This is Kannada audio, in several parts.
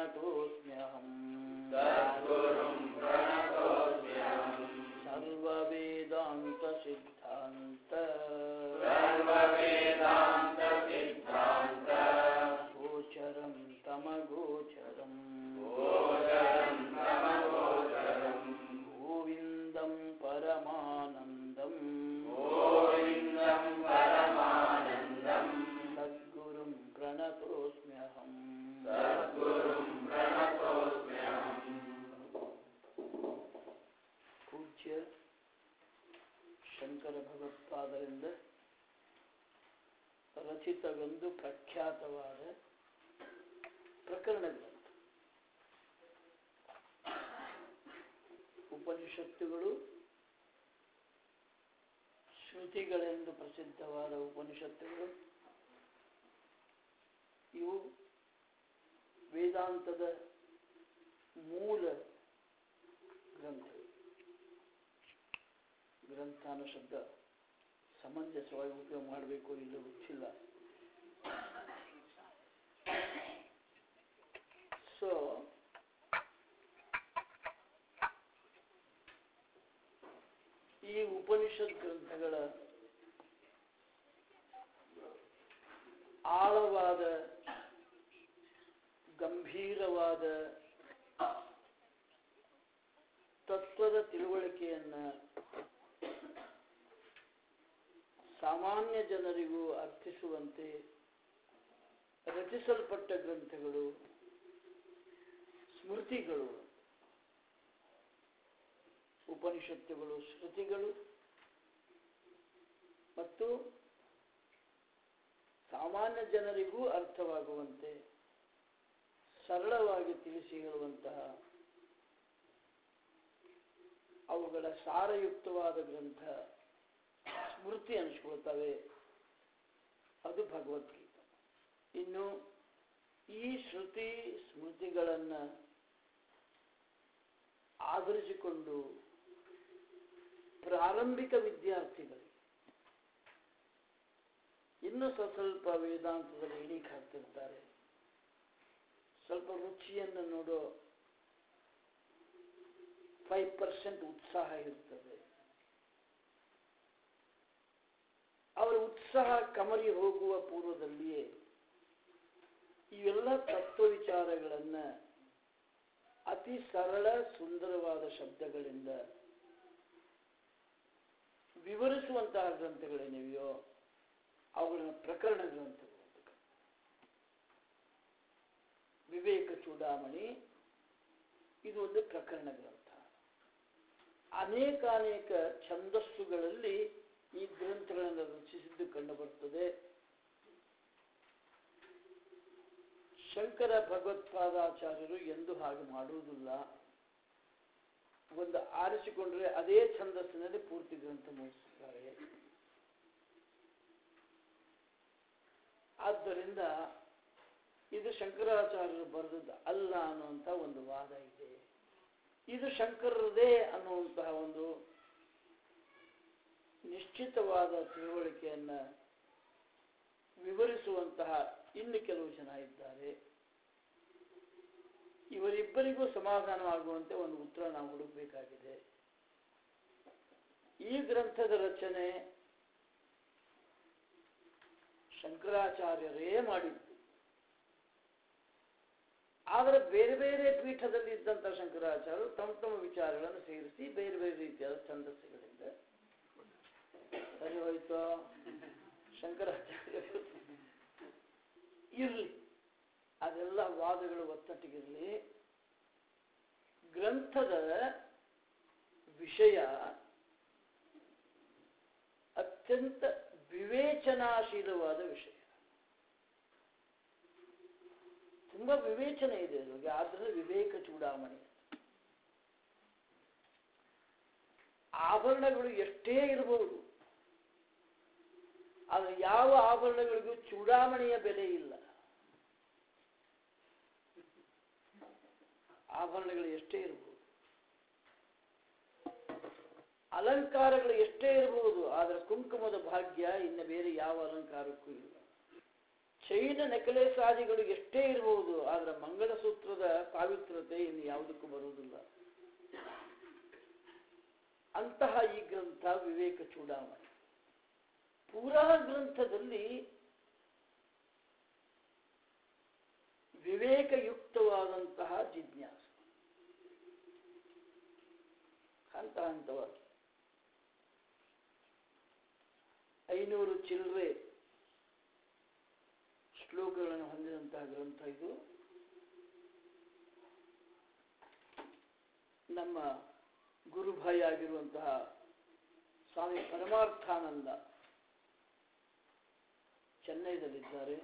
ಪ್ರಣತೋಸ್ಮ್ಯಹಂ ಸದ್ಗುರುಂ ಪ್ರಣತೋಸ್ಮ್ಯಹಂ ಸರ್ವವೇದಾಂತ ಸಿದ್ಧಾಂತ ಸರ್ವವೇದಾಂತ ಸಿದ್ಧಾಂತ ಗೋಚರಂ ತಮಗೋಚರಂ ಗೋಚರಂ ತಮಗೋಚರಂ ಗೋವಿಂದಂ ಪರಮಾನಂದಂ ಗೋವಿಂದಂ ಪರಮಾನಂದಂ ಸದ್ಗುರುಂ ಪ್ರಣತೋಸ್ಮ್ಯಹಂ ಸದ್ಗುರುಂ ಪ್ರಣತೋಸ್ಮ್ಯಹಂ ಪೂಜ್ಯ ಶಂಕರ ಭಗವತ್ಪಾದರಿಂದ ರಚಿತವೆಂದು ಪ್ರಖ್ಯಾತವಾದ ಪ್ರಕರಣ ಗ್ರಂಥ ಉಪನಿಷತ್ತುಗಳು ಶ್ರುತಿಗಳೆಂದು ಪ್ರಸಿದ್ಧವಾದ ಉಪನಿಷತ್ತುಗಳು ಇವು ವೇದಾಂತದ ಮೂಲ ಗ್ರಂಥಗಳು ಗ್ರಂಥ ಅನ್ನೋ ಶಬ್ದ ಸಮಂಜಸವಾಗಿ ಉಪಯೋಗ ಮಾಡಬೇಕು ಇಲ್ಲ ಗೊತ್ತಿಲ್ಲ ಸೊ ಈ ಉಪನಿಷತ್ ಗ್ರಂಥಗಳ ಆಳವಾದ ಗಂಭೀರವಾದ ತತ್ವದ ತಿಳುವಳಿಕೆಯನ್ನ ಸಾಮಾನ್ಯ ಜನರಿಗೂ ಅರ್ಥಿಸುವಂತೆ ರಚಿಸಲ್ಪಟ್ಟ ಗ್ರಂಥಗಳು ಸ್ಮೃತಿಗಳು ಉಪನಿಷತ್ತುಗಳು ಶ್ರುತಿಗಳು ಮತ್ತು ಸಾಮಾನ್ಯ ಜನರಿಗೂ ಅರ್ಥವಾಗುವಂತೆ ಸರಳವಾಗಿ ತಿಳಿಸಿ ಹೇಳುವಂತಹ ಅವುಗಳ ಸಾರಯುಕ್ತವಾದ ಗ್ರಂಥ ಸ್ಮೃತಿ ಅನಿಸ್ಕೊಳ್ತವೆ ಅದು ಭಗವದ್ಗೀತೆ ಇನ್ನು ಈ ಶ್ರುತಿ ಸ್ಮೃತಿಗಳನ್ನು ಆಧರಿಸಿಕೊಂಡು ಪ್ರಾರಂಭಿಕ ವಿದ್ಯಾರ್ಥಿಗಳಿಗೆ ಇನ್ನು ಸ್ವಲ್ಪ ಸ್ವಲ್ಪ ವೇದಾಂತದಲ್ಲಿ ಇಳಿಕ್ ಹಾಕ್ತಿರ್ತಾರೆ ಸ್ವಲ್ಪ ರುಚಿಯನ್ನು ನೋಡೋ ಫೈವ್ ಪರ್ಸೆಂಟ್ ಉತ್ಸಾಹ ಇರ್ತದೆ ಅವರ ಉತ್ಸಾಹ ಕಮರಿ ಹೋಗುವ ಪೂರ್ವದಲ್ಲಿಯೇ ಇವೆಲ್ಲ ತತ್ವ ವಿಚಾರಗಳನ್ನ ಅತಿ ಸರಳ ಸುಂದರವಾದ ಶಬ್ದಗಳಿಂದ ವಿವರಿಸುವಂತಹ ಗ್ರಂಥಗಳೇನಿವೆಯೋ ಅವುಗಳನ್ನ ಪ್ರಕರಣ ಗ್ರಂಥಗಳು ಅಂತ ಕರೀತಾರೆ. ವಿವೇಕ ಚೂಡಾಮಣಿ ಇದು ಒಂದು ಪ್ರಕರಣ ಗ್ರಂಥ ಅನೇಕಾನೇಕ ಛಂದಸ್ಸುಗಳಲ್ಲಿ ಈ ಗ್ರಂಥಗಳನ್ನು ರಚಿಸಿದ್ದು ಕಂಡುಬರುತ್ತದೆ ಶಂಕರ ಭಗವತ್ಪಾದಾಚಾರ್ಯರು ಎಂದು ಹಾಗೆ ಮಾಡುವುದಿಲ್ಲ ಒಂದು ಆರಿಸಿಕೊಂಡ್ರೆ ಅದೇ ಛಂದಸ್ಸಿನಲ್ಲಿ ಪೂರ್ತಿ ಗ್ರಂಥ ಮುಗಿಸುತ್ತಾರೆ ಆದ್ದರಿಂದ ಇದು ಶಂಕರಾಚಾರ್ಯರು ಬರೆದದ್ದು ಅಲ್ಲ ಅನ್ನುವಂಥ ಒಂದು ವಾದ ಇದೆ ಇದು ಶಂಕರರದೇ ಅನ್ನುವಂತಹ ಒಂದು ನಿಶ್ಚಿತವಾದ ತಿಳುವಳಿಕೆಯನ್ನ ವಿವರಿಸುವಂತಹ ಇನ್ನು ಕೆಲವು ಜನ ಇದ್ದಾರೆ ಇವರಿಬ್ಬರಿಗೂ ಸಮಾಧಾನವಾಗುವಂತೆ ಒಂದು ಉತ್ತರ ನಾವು ಹುಡುಕಬೇಕಾಗಿದೆ ಈ ಗ್ರಂಥದ ರಚನೆ ಶಂಕರಾಚಾರ್ಯರೇ ಮಾಡಿದ್ದು ಆದರೆ ಬೇರೆ ಬೇರೆ ಪೀಠದಲ್ಲಿ ಇದ್ದಂಥ ಶಂಕರಾಚಾರ್ಯರು ತಮ್ಮ ತಮ್ಮ ವಿಚಾರಗಳನ್ನು ಸೇರಿಸಿ ಬೇರೆ ಬೇರೆ ರೀತಿಯಾದ ಛಂದಸ್ಸುಗಳಿಂದ ಸರಿ ಹೋಯ್ತು ಶಂಕರಾಚಾರ್ಯರು ಇರಲಿ ಅದೆಲ್ಲ ವಾದಗಳು ಒತ್ತಟ್ಟಿಗಿರಲಿ ಗ್ರಂಥದ ವಿಷಯ ಅತ್ಯಂತ ವಿವೇಚನಾಶೀಲವಾದ ವಿಷಯ ತುಂಬಾ ವಿವೇಚನೆ ಇದೆ ಅದಕ್ಕೆ ಆದ್ರೆ ವಿವೇಕ ಚೂಡಾಮಣಿ ಆಭರಣಗಳು ಎಷ್ಟೇ ಇರಬಹುದು ಆದರೆ ಯಾವ ಆಭರಣಗಳಿಗೂ ಚೂಡಾಮಣಿಯ ಬೆಲೆ ಇಲ್ಲ ಆಭರಣಗಳು ಎಷ್ಟೇ ಇರಬಹುದು ಅಲಂಕಾರಗಳು ಎಷ್ಟೇ ಇರಬಹುದು ಆದರೆ ಕುಂಕುಮದ ಭಾಗ್ಯ ಇನ್ನು ಬೇರೆ ಯಾವ ಅಲಂಕಾರಕ್ಕೂ ಇಲ್ಲ ಚೈನ ನೆಕಲೇಸ್ ಆದಿಗಳು ಎಷ್ಟೇ ಇರಬಹುದು ಆದರೆ ಮಂಗಳಸೂತ್ರದ ಬರುತ್ತೆ ಇನ್ನು ಯಾವುದಕ್ಕೂ ಬರುವುದಿಲ್ಲ ಅಂತಹ ಈ ಗ್ರಂಥ ವಿವೇಕ ಚೂಡಾಮಣಿ ಪೂರಾ ಗ್ರಂಥದಲ್ಲಿ ವಿವೇಕಯುಕ್ತವಾದಂತಹ ಜಿಜ್ಞಾಸೆ ಹಂತ ಹಂತವಾಗಿ ಐನೂರು ಚಿಲ್ಲರೆ ಶ್ಲೋಕಗಳನ್ನು ಹೊಂದಿದಂತಹ ಗ್ರಂಥ ಇದು ನಮ್ಮ ಗುರುಭಾಯಿ ಆಗಿರುವಂತಹ ಸ್ವಾಮಿ ಪರಮಾರ್ಥಾನಂದ ಚೆನ್ನೈದಲ್ಲಿದ್ದಾರೆ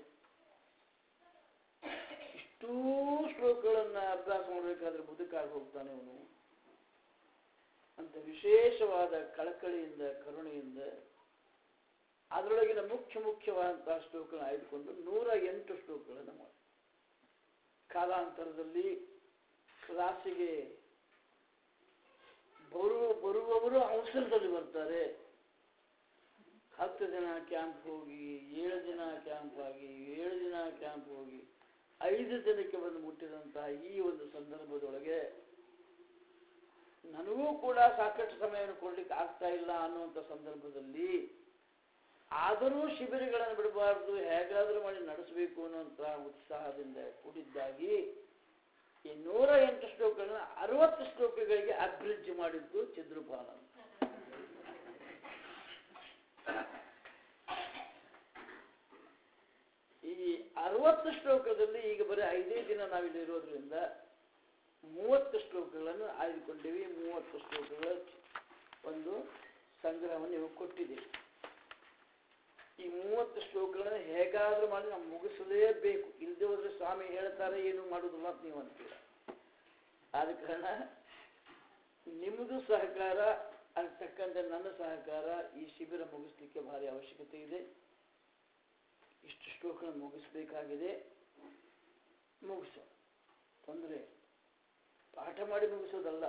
ಇಷ್ಟೂ ಶ್ಲೋಕಗಳನ್ನು ಅಭ್ಯಾಸ ಮಾಡಬೇಕಾದ್ರೆ ಮುದುಕಾಗಿ ಹೋಗ್ತಾನೆ ಅವನು ಅಂತ ವಿಶೇಷವಾದ ಕಳಕಳಿಯಿಂದ ಕರುಣೆಯಿಂದ ಅದರೊಳಗಿನ ಮುಖ್ಯ ಮುಖ್ಯವಾದಂತಹ ಶ್ಲೋಕಗಳನ್ನು ಆಯ್ದುಕೊಂಡು ನೂರ ಎಂಟು ಶ್ಲೋಕಗಳನ್ನು ಮಾಡಿ ಕಾಲಾಂತರದಲ್ಲಿ ಕ್ಲಾಸಿಗೆ ಬರುವ ಬರುವವರು ಅವಸರದಲ್ಲಿ ಬರ್ತಾರೆ ಹತ್ತು ದಿನ ಕ್ಯಾಂಪ್ ಹೋಗಿ ಏಳು ದಿನ ಕ್ಯಾಂಪ್ ಆಗಿ ಏಳು ದಿನ ಕ್ಯಾಂಪ್ ಹೋಗಿ ಐದು ದಿನಕ್ಕೆ ಬಂದು ಮುಟ್ಟಿದಂತಹ ಈ ಒಂದು ಸಂದರ್ಭದೊಳಗೆ ನನಗೂ ಕೂಡ ಸಾಕಷ್ಟು ಸಮಯವನ್ನು ಕೊಡ್ಲಿಕ್ಕೆ ಆಗ್ತಾ ಇಲ್ಲ ಅನ್ನುವಂಥ ಸಂದರ್ಭದಲ್ಲಿ ಆದರೂ ಶಿಬಿರಗಳನ್ನು ಬಿಡಬಾರ್ದು ಹೇಗಾದರೂ ಮಾಡಿ ನಡೆಸಬೇಕು ಅನ್ನುವಂಥ ಉತ್ಸಾಹದಿಂದ ಕೂಡಿದ್ದಾಗಿ ಈ ನೂರ ಎಂಟು ಶ್ಲೋಕಗಳನ್ನ ಅರವತ್ತು ಶ್ಲೋಕಗಳಿಗೆ ಅಭಿವೃದ್ಧಿ ಮಾಡಿದ್ದು ಚಿದ್ರಪಾಲ ಈ ಅರವತ್ತು ಶ್ಲೋಕದಲ್ಲಿ ಈಗ ಬರೀ ಐದೇ ದಿನ ನಾವಿಲ್ಲಿ ಇರೋದ್ರಿಂದ ಮೂವತ್ತು ಶ್ಲೋಕಗಳನ್ನು ಆಯ್ದುಕೊಂಡಿವಿ ಮೂವತ್ತು ಶ್ಲೋಕಗಳ ಒಂದು ಸಂಗ್ರಹವನ್ನು ನೀವು ಕೊಟ್ಟಿದ್ದೀವಿ ಈ ಮೂವತ್ತು ಶ್ಲೋಕಗಳನ್ನು ಹೇಗಾದ್ರೂ ಮಾಡಿ ನಾವು ಮುಗಿಸಲೇಬೇಕು ಇಲ್ಲದೆ ಹೋದ್ರೆ ಸ್ವಾಮಿ ಹೇಳ್ತಾರೆ ಏನು ಮಾಡುದಿಲ್ಲ ಅಂತ ನೀವು ಅಂತೀರ ಆದ ಕಾರಣ ನಿಮ್ಮದು ಸಹಕಾರ ಅಂತಕ್ಕಂಥ ನನ್ನ ಸಹಕಾರ ಈ ಶಿಬಿರ ಮುಗಿಸ್ಲಿಕ್ಕೆ ಭಾರಿ ಅವಶ್ಯಕತೆ ಇದೆ ಇಷ್ಟು ಶ್ಲೋಕ ಮುಗಿಸ್ಬೇಕಾಗಿದೆ ಮುಗಿಸು ತೊಂದರೆ ಪಾಠ ಮಾಡಿ ಮುಗಿಸೋದಲ್ಲ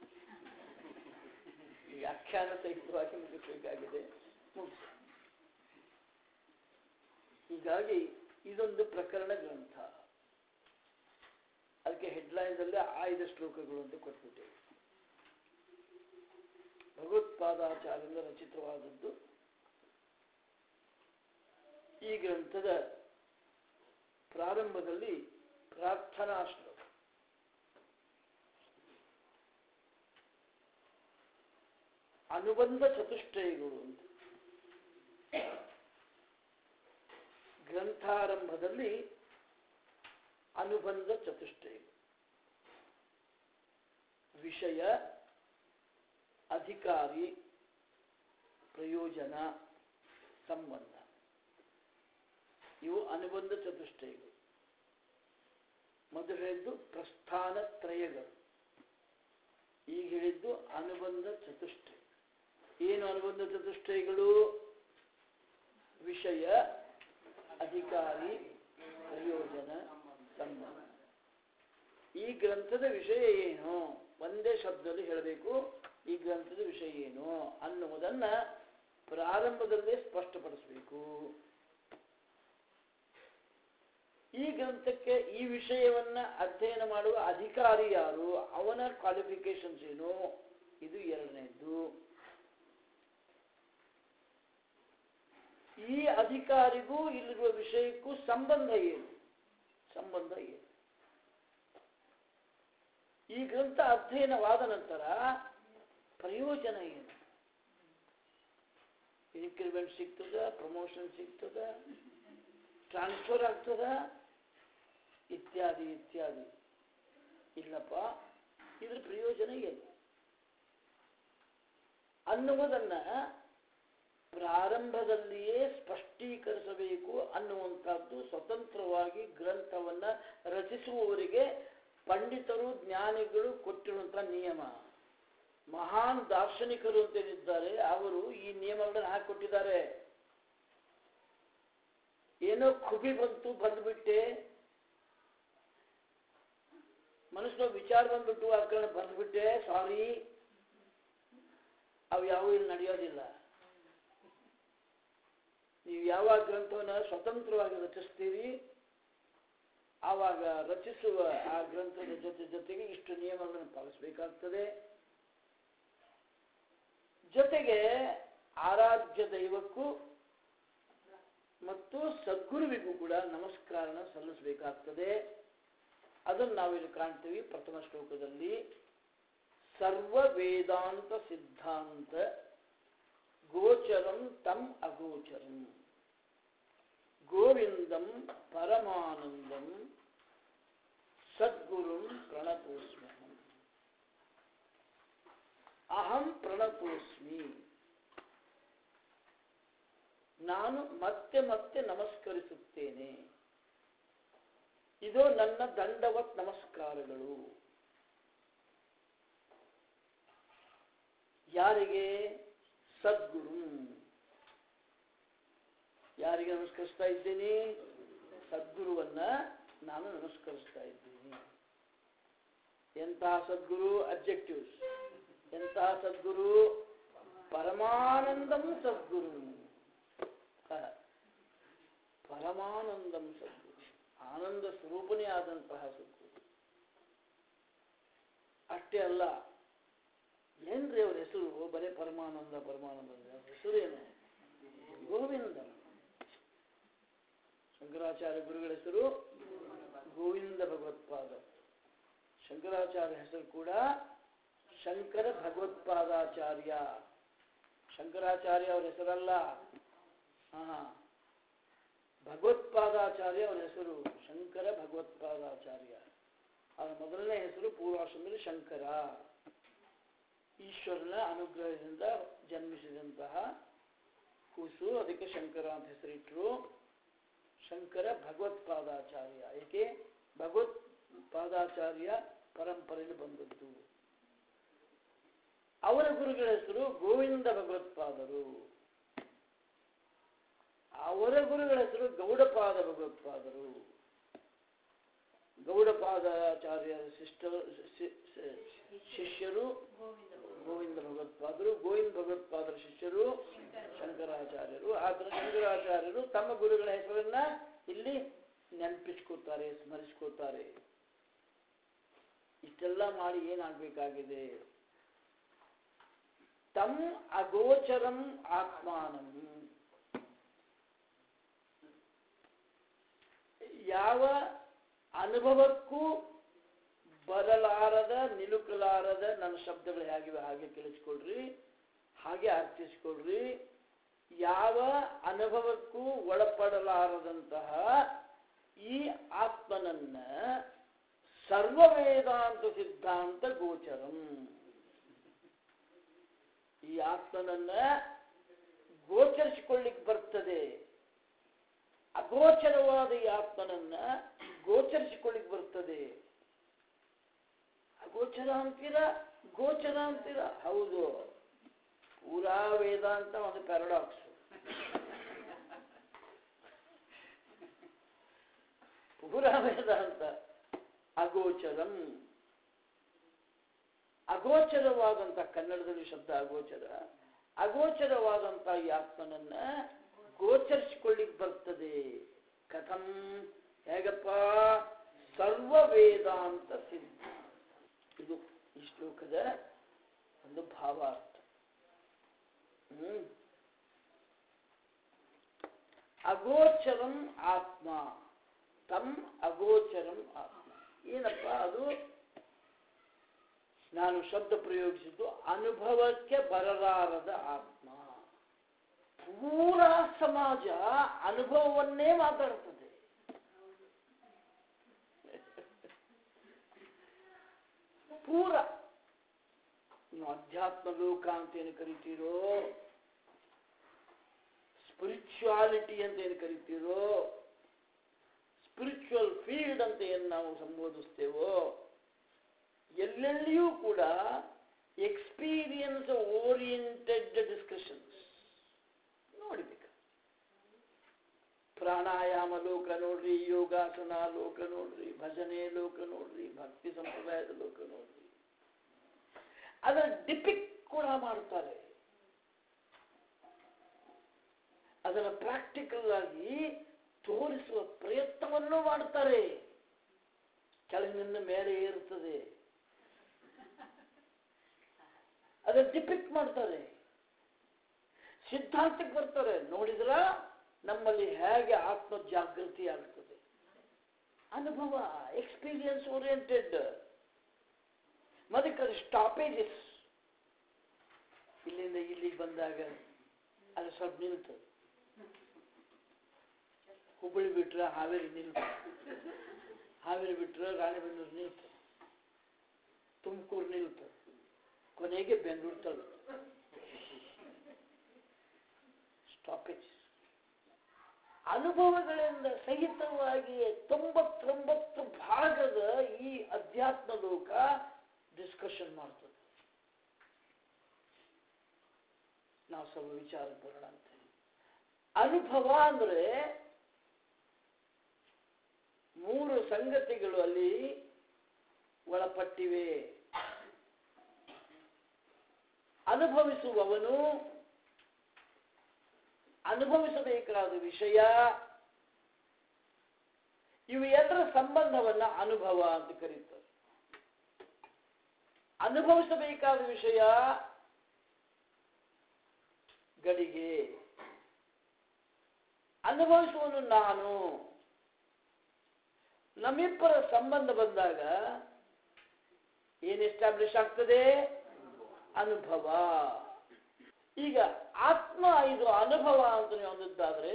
ವ್ಯಾಖ್ಯಾನ ಸಹಿತವಾಗಿ ಮುಗಿಸಬೇಕಾಗಿದೆ ಮುಗಿಸು ಹೀಗಾಗಿ ಇದೊಂದು ಪ್ರಕರಣ ಗ್ರಂಥ ಅದಕ್ಕೆ ಹೆಡ್ಲೈನ್ದಲ್ಲಿ ಆಯ್ದ ಶ್ಲೋಕಗಳು ಅಂತ ಕೊಟ್ಬಿಟ್ಟೇವೆ ಭಗವತ್ಪಾದಾಚಾರ್ಯರಿಂದ ರಚಿತವಾದದ್ದು ಈ ಗ್ರಂಥದ ಪ್ರಾರಂಭದಲ್ಲಿ ಪ್ರಾರ್ಥನಾ ಶ್ಲೋಕ ಅನುಬಂಧ ಚತುಷ್ಟಯಗಳು ಅಂತ ಗ್ರಂಥಾರಂಭದಲ್ಲಿ ಅನುಬಂಧ ಚತುಷ್ಟಯಗಳು ವಿಷಯ ಅಧಿಕಾರಿ ಪ್ರಯೋಜನ ಸಂಬಂಧ ಇವು ಅನುಬಂಧ ಚತುಷ್ಟಯಗಳು ಮೊದಲು ಹೇಳಿದ್ದು ಪ್ರಸ್ಥಾನ ತ್ರಯಗಳು ಈಗ ಹೇಳಿದ್ದು ಅನುಬಂಧ ಚತುಷ್ಟಯ ಏನು ಅನುಬಂಧ ಚತುಷ್ಟಯಗಳು ವಿಷಯ ಅಧಿಕಾರಿ ಪ್ರಯೋಜನ ಸಂಬಂಧ ಈ ಗ್ರಂಥದ ವಿಷಯ ಏನು ಒಂದೇ ಶಬ್ದದಲ್ಲಿ ಹೇಳಬೇಕು ಈ ಗ್ರಂಥದ ವಿಷಯ ಏನು ಅನ್ನುವುದನ್ನ ಪ್ರಾರಂಭದಲ್ಲೇ ಸ್ಪಷ್ಟಪಡಿಸಬೇಕು ಈ ಗ್ರಂಥಕ್ಕೆ ಈ ವಿಷಯವನ್ನ ಅಧ್ಯಯನ ಮಾಡುವ ಅಧಿಕಾರಿ ಯಾರು ಅವನ ಕ್ವಾಲಿಫಿಕೇಶನ್ಸ್ ಏನು ಇದು ಎರಡನೇದ್ದು ಈ ಅಧಿಕಾರಿಗೂ ಇಲ್ಲಿರುವ ವಿಷಯಕ್ಕೂ ಸಂಬಂಧ ಏನು ಸಂಬಂಧ ಏನು ಈ ಗ್ರಂಥ ಅಧ್ಯಯನವಾದ ನಂತರ ಪ್ರಯೋಜನ ಏನು ಇನ್ಕ್ರಿಮೆಂಟ್ ಸಿಗ್ತದ ಪ್ರಮೋಷನ್ ಸಿಗ್ತದ ಟ್ರಾನ್ಸ್ಫರ್ ಆಗ್ತದ ಇತ್ಯಾದಿ ಇತ್ಯಾದಿ ಇಲ್ಲಪ್ಪ ಇದ್ರ ಪ್ರಯೋಜನ ಏನು ಅನ್ನುವುದನ್ನ ಪ್ರಾರಂಭದಲ್ಲಿಯೇ ಸ್ಪಷ್ಟೀಕರಿಸಬೇಕು ಅನ್ನುವಂಥದ್ದು ಸ್ವತಂತ್ರವಾಗಿ ಗ್ರಂಥವನ್ನ ರಚಿಸುವವರಿಗೆ ಪಂಡಿತರು ಜ್ಞಾನಿಗಳು ಕೊಟ್ಟಿರುವಂಥ ನಿಯಮ ಮಹಾನ್ ದಾರ್ಶನಿಕರು ಅಂತೇನಿದ್ದಾರೆ ಅವರು ಈ ನಿಯಮಗಳನ್ನು ಹಾಕಿಕೊಟ್ಟಿದ್ದಾರೆ ಏನೋ ಖುಬಿ ಬಂತು ಬಂದ್ಬಿಟ್ಟೆ ಮನಸ್ಸಿನ ವಿಚಾರ ಬಂದ್ಬಿಟ್ಟು ಆ ಕಾರಣ ಬಂದ್ಬಿಟ್ಟೆ ಸಾರಿ ಅವು ಯಾವ ಇಲ್ಲಿ ನಡೆಯೋದಿಲ್ಲ ನೀವು ಯಾವಾಗ ಗ್ರಂಥವನ್ನು ಸ್ವತಂತ್ರವಾಗಿ ರಚಿಸ್ತೀರಿ ಆವಾಗ ರಚಿಸುವ ಆ ಗ್ರಂಥದ ಜೊತೆ ಜೊತೆಗೆ ಇಷ್ಟು ನಿಯಮಗಳನ್ನು ಪಾಲಿಸಬೇಕಾಗ್ತದೆ ಜೊತೆಗೆ ಆರಾಧ್ಯ ದೈವಕ್ಕೂ ಮತ್ತು ಸದ್ಗುರುವಿಗೂ ಕೂಡ ನಮಸ್ಕಾರನ ಸಲ್ಲಿಸಬೇಕಾಗ್ತದೆ ಅದನ್ನು ನಾವಿಲ್ಲಿ ಕಾಣ್ತೀವಿ ಪ್ರಥಮ ಶ್ಲೋಕದಲ್ಲಿ ಸರ್ವ ವೇದಾಂತ ಸಿದ್ಧಾಂತ ಗೋಚರಂ ತಂ ಅಗೋಚರಂ ಗೋವಿಂದಂ ಪರಮಾನಂದಂ ಸದ್ಗುರುಂ ಪ್ರಣತೋಸ್ಮ್ಯಹಂ ಅಹಂ ಪ್ರಣತೋಸ್ಮಿ ನಾನು ಮತ್ತೆ ಮತ್ತೆ ನಮಸ್ಕರಿಸುತ್ತೇನೆ ಇದು ನನ್ನ ದಂಡವತ್ ನಮಸ್ಕಾರಗಳು ಯಾರಿಗೆ ಸದ್ಗುರು ಯಾರಿಗೆ ನಮಸ್ಕರಿಸ್ತಾ ಇದ್ದೀನಿ ಸದ್ಗುರುವನ್ನ ನಾನು ನಮಸ್ಕರಿಸ್ತಾ ಇದ್ದೀನಿ ಎಂತಹ ಸದ್ಗುರು ಅಬ್ಜೆಕ್ಟಿವ್ಸ್ ಎಂತಹ ಸದ್ಗುರು ಪರಮಾನಂದಂ ಸದ್ಗುರು ಹ. ಪರಮಾನಂದಂ ಸದ್ಗುರು ಆನಂದ ಸ್ವರೂಪನೇ ಆದಂತಹ ಸದ್ಗುರು ಅಷ್ಟೇ ಅಲ್ಲ ಏನ್ರಿ ಅವ್ರ ಹೆಸರು ಬರೇ ಪರಮಾನಂದ ಪರಮಾನಂದ ಅಂದ್ರೆ ಅವ್ರ ಹೆಸರು ಏನು ಗೋವಿಂದ ಶಂಕರಾಚಾರ್ಯ ಗುರುಗಳ ಹೆಸರು ಗೋವಿಂದ ಭಗವತ್ಪಾದ ಶಂಕರಾಚಾರ್ಯ ಹೆಸರು ಕೂಡ ಶಂಕರ ಭಗವತ್ಪಾದಾಚಾರ್ಯ ಶಂಕರಾಚಾರ್ಯ ಅವರ ಹೆಸರಲ್ಲ ಹಾ ಭಗವತ್ಪಾದಾಚಾರ್ಯ ಅವರ ಹೆಸರು ಶಂಕರ ಭಗವತ್ಪಾದಾಚಾರ್ಯ ಅವರ ಮೊದಲನೇ ಹೆಸರು ಪೂರ್ವಾಶ್ರಮದಲ್ಲಿ ಶಂಕರ ಈಶ್ವರನ ಅನುಗ್ರಹದಿಂದ ಜನ್ಮಿಸಿದಂತಹ ಕೂಸು ಅದಕ್ಕೆ ಶಂಕರ ಅಂತ ಹೆಸರಿಟ್ಟರು ಶಂಕರ ಭಗವತ್ಪಾದಾಚಾರ್ಯ ಏಕೆ ಭಗವತ್ ಪಾದಾಚಾರ್ಯ ಪರಂಪರೆಯಲ್ಲಿ ಬಂದದ್ದು ಅವರ ಗುರುಗಳ ಹೆಸರು ಗೋವಿಂದ ಭಗವತ್ಪಾದರು ಅವರ ಗುರುಗಳ ಹೆಸರು ಗೌಡಪಾದ ಭಗವತ್ಪಾದರು ಗೌಡಪಾದಾಚಾರ್ಯರ ಸಿಸ್ಟರ್ ಶಿ- ಶಿ- ಶಿಷ್ಯರು ಗೋವಿಂದ ಭಗವತ್ಪಾದರು ಗೋವಿಂದ ಭಗವತ್ಪಾದರ ಶಿಷ್ಯರು ಶಂಕರಾಚಾರ್ಯರು ಆದರೆ ಶಂಕರಾಚಾರ್ಯರು ತಮ್ಮ ಗುರುಗಳ ಹೆಸರನ್ನ ಇಲ್ಲಿ ನೆನಪಿಸ್ಕೋತಾರೆ ಸ್ಮರಿಸ್ಕೋತಾರೆ ಇಷ್ಟೆಲ್ಲ ಮಾಡಿ ಏನಾಗಬೇಕಾಗಿದೆ ತಮ್ ಅಗೋಚರಂ ಆತ್ಮಾನಂ ಯಾವ ಅನುಭವಕ್ಕೂ ಬರಲಾರದ ನಿಲುಕಲಾರದ ನನ್ನ ಶಬ್ದಗಳು ಹೇಗಿವೆ ಹಾಗೆ ಕೇಳಿಸ್ಕೊಳ್ರಿ ಹಾಗೆ ಅರ್ಥಿಸ್ಕೊಳ್ರಿ ಯಾವ ಅನುಭವಕ್ಕೂ ಒಳಪಡಲಾರದಂತಹ ಈ ಆತ್ಮನನ್ನ ಸರ್ವ ವೇದಾಂತ ಸಿದ್ಧಾಂತ ಗೋಚರಂ ಈ ಆತ್ಮನನ್ನ ಗೋಚರಿಸಿಕೊಳ್ಳಿಕ್ಕೆ ಬರ್ತದೆ ಅಗೋಚರವಾದ ಈ ಆತ್ಮನನ್ನ ಗೋಚರಿಸಿಕೊಳ್ಳಿಕ್ಕೆ ಬರ್ತದೆ ಅಗೋಚರ ಅಂತೀರಾ ಗೋಚರ ಅಂತೀರಾ ಹೌದು ಪೂರಾ ವೇದಾಂತ ಒಂದು ಪ್ಯಾರಡಾಕ್ಸ್ ಪೂರಾ ವೇದಾಂತ ಅಗೋಚರಂ ಅಗೋಚರವಾದಂತ ಕನ್ನಡದಲ್ಲಿ ಶಬ್ದ ಅಗೋಚರ ಅಗೋಚರವಾದಂತ ಈ ಆತ್ಮನನ್ನ ಗೋಚರಿಸಿಕೊಳ್ಳಿಕ್ ಬರ್ತದೆ ಕಥಂ ಹೇಗಪ್ಪ ಸರ್ವ ವೇದಾಂತ ಸಿದ್ಧ ಇದು ಈ ಶ್ಲೋಕದ ಒಂದು ಭಾವಾರ್ಥ ಹ್ಮ್ ಅಗೋಚರಂ ಆತ್ಮ ತಮ್ ಅಗೋಚರಂ ಆತ್ಮ ಏನಪ್ಪ ಅದು ನಾನು ಶಬ್ದ ಪ್ರಯೋಗಿಸಿದ್ದು ಅನುಭವಕ್ಕೆ ಬರಲಾರದ ಆತ್ಮ ಪೂರಾ ಸಮಾಜ ಅನುಭವವನ್ನೇ ಮಾತಾಡ್ತದೆ ಪೂರ ನೀವು ಅಧ್ಯಾತ್ಮ ಲೋಕ ಅಂತ ಏನು ಕರಿತೀರೋ ಸ್ಪಿರಿಚುವಾಲಿಟಿ ಅಂತ ಏನು ಕರಿತೀರೋ ಸ್ಪಿರಿಚುವಲ್ ಫೀಲ್ಡ್ ಅಂತ ಏನು ನಾವು ಸಂಬೋಧಿಸ್ತೇವೋ ಎಲ್ಲೆಲ್ಲಿಯೂ ಕೂಡ ಎಕ್ಸ್ಪೀರಿಯನ್ಸ್ ಓರಿಯೆಂಟೆಡ್ ಡಿಸ್ಕಷನ್ಸ್ ನೋಡ್ಬೇಕು ಪ್ರಾಣಾಯಾಮ ಲೋಕ ನೋಡ್ರಿ ಯೋಗಾಸನ ಲೋಕ ನೋಡ್ರಿ ಭಜನೆ ಲೋಕ ನೋಡ್ರಿ ಭಕ್ತಿ ಸಂಪ್ರದಾಯದ ಲೋಕ ನೋಡ್ರಿ ಅದರ ಡಿಪಿಕ್ ಕೂಡ ಮಾಡ್ತಾರೆ ಅದನ್ನು ಪ್ರಾಕ್ಟಿಕಲ್ ಆಗಿ ತೋರಿಸುವ ಪ್ರಯತ್ನವನ್ನು ಮಾಡ್ತಾರೆ ಕೆಳಗಿನಿಂದ ಮೇಲೆ ಏರುತ್ತದೆ ಅದನ್ನ ಡಿಪಿಕ್ಟ್ ಮಾಡ್ತಾರೆ ಸಿದ್ಧಾಂತಕ್ಕೆ ಬರ್ತಾರೆ ನೋಡಿದ್ರ ನಮ್ಮಲ್ಲಿ ಹೇಗೆ ಆತ್ಮ ಜಾಗೃತಿ ಆಗ್ತದೆ ಅನುಭವ ಎಕ್ಸ್ಪೀರಿಯನ್ಸ್ ಓರಿಯೆಂಟೆಡ್ ಮತ್ತೆ ಸ್ಟಾಪೇಜಸ್ ಇಲ್ಲಿಂದ ಇಲ್ಲಿಗೆ ಬಂದಾಗ ಅದು ಸ್ವಲ್ಪ ನಿಲ್ತದೆ ಹುಬ್ಬಳ್ಳಿ ಬಿಟ್ರೆ ಹಾವೇರಿ ನಿಲ್ತು ಹಾವೇರಿ ಬಿಟ್ರೆ ರಾಣೆಬೆನ್ನೂರು ನಿಲ್ತು ತುಮಕೂರು ನಿಲ್ತು ಕೊನೆಗೆ ಬೆಂಗಳೂರು ತಲುಪ ಸ್ಟಾಪೇಜ್ ಅನುಭವಗಳಿಂದ ಸಹಿತವಾಗಿ ತೊಂಬತ್ತೊಂಬತ್ತು ಭಾಗದ ಈ ಅಧ್ಯಾತ್ಮ ಲೋಕ ಡಿಸ್ಕಷನ್ ಮಾಡ್ತದೆ ನಾವು ಸ್ವಲ್ಪ ವಿಚಾರ ಬರೋಣ ಅಂತ ಅನುಭವ ಅಂದ್ರೆ ಮೂರು ಸಂಗತಿಗಳು ಅಲ್ಲಿ ಒಳಪಟ್ಟಿವೆ ಅನುಭವಿಸುವವನು ಅನುಭವಿಸಬೇಕಾದ ವಿಷಯ ಇವು ಎರಡರ ಸಂಬಂಧವನ್ನ ಅನುಭವ ಅಂತ ಕರೀತಾರೆ ಅನುಭವಿಸಬೇಕಾದ ವಿಷಯ ಗಡಿಗೆ ಅನುಭವಿಸುವನು ನಾನು ನಮ್ಮಿಬ್ಬರ ಸಂಬಂಧ ಬಂದಾಗ ಏನ್ ಎಸ್ಟಾಬ್ಲಿಷ್ ಆಗ್ತದೆ ಅನುಭವ ಈಗ ಆತ್ಮ ಇದು ಅನುಭವ ಅಂತ ನೀವು ಅಂದದ್ದಾದ್ರೆ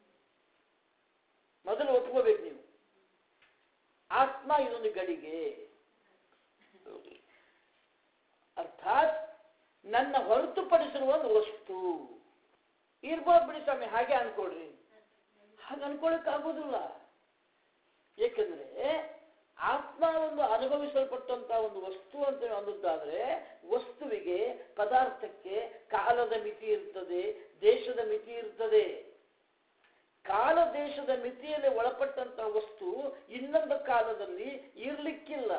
ಮೊದಲು ಒಪ್ಕೋಬೇಕು ನೀವು ಆತ್ಮ ಇದೊಂದು ಗಡಿಗೆ ಅರ್ಥಾತ್ ನನ್ನ ಹೊರತುಪಡಿಸಿರುವ ಒಂದು ವಸ್ತು ಇರ್ಬೋದು ಬಿಡಿ ಸ್ವಾಮಿ ಹಾಗೆ ಅನ್ಕೊಳ್ರಿ ಹಾಗೆ ಅನ್ಕೊಳಕ್ ಆಗೋದಿಲ್ಲ ಏಕೆಂದ್ರೆ ಆತ್ಮ ಒಂದು ಅನುಭವಿಸಲ್ಪಟ್ಟಂತ ಒಂದು ವಸ್ತು ಅಂತ ಅಂದದ್ದಾದ್ರೆ ವಸ್ತುವಿಗೆ ಪದಾರ್ಥಕ್ಕೆ ಕಾಲದ ಮಿತಿ ಇರ್ತದೆ ದೇಶದ ಮಿತಿ ಇರ್ತದೆ ಕಾಲ ದೇಶದ ಮಿತಿಯಲ್ಲಿ ಒಳಪಟ್ಟಂತ ವಸ್ತು ಇನ್ನೊಂದು ಕಾಲದಲ್ಲಿ ಇರ್ಲಿಕ್ಕಿಲ್ಲ